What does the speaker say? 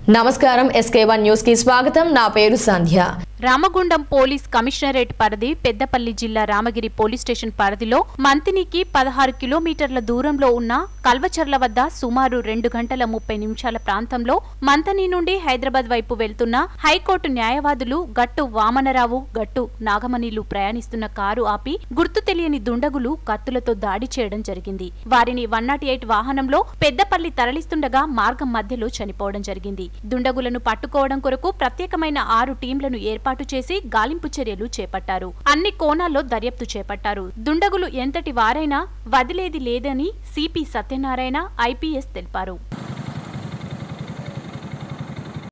నమస్కారం SK one news కి స్వాగతం నా పేరు సంధ్య రామగుండం పోలీస్ కమిషనరేట్ పరిధి పెద్దపల్లి జిల్లా రామగిరి పోలీస్ స్టేషన్ పరిధిలో మంతినికి పదహారు కిలోమీటర్ల దూరంలో ఉన్న కల్వచర్ల వద్ద సుమారు రెండు గంటల ముప్పై నిమిషాల ప్రాంతంలో మంతని నుండి హైదరాబాద్ వైపు వెళ్తున్న హైకోర్టు న్యాయవాదులు గట్టు వామనరావు గట్టు నాగమణిలు ప్రయాణిస్తున్న కారు ఆపి గుర్తు తెలియని దుండగులు కత్తులతో దాడి చేయడం జరిగింది వారిని వన్ నాట్ ఎయిట్ వాహనంలో పెద్దపల్లి తరలిస్తుండగా మార్గం మధ్యలో చనిపోవడం జరిగింది దుండగులను పట్టుకోవడం కొరకు ప్రత్యేకమైన ఆరు టీంలను ఏర్పాటు చేసి గాలింపు చర్యలు చేపట్టారు అన్ని కోణాల్లో దర్యాప్తు చేపట్టారు దుండగులు ఎంతటి వారైనా వదిలేది లేదని సిపి సత్యనారాయణ ఐపీఎస్ తెలిపారు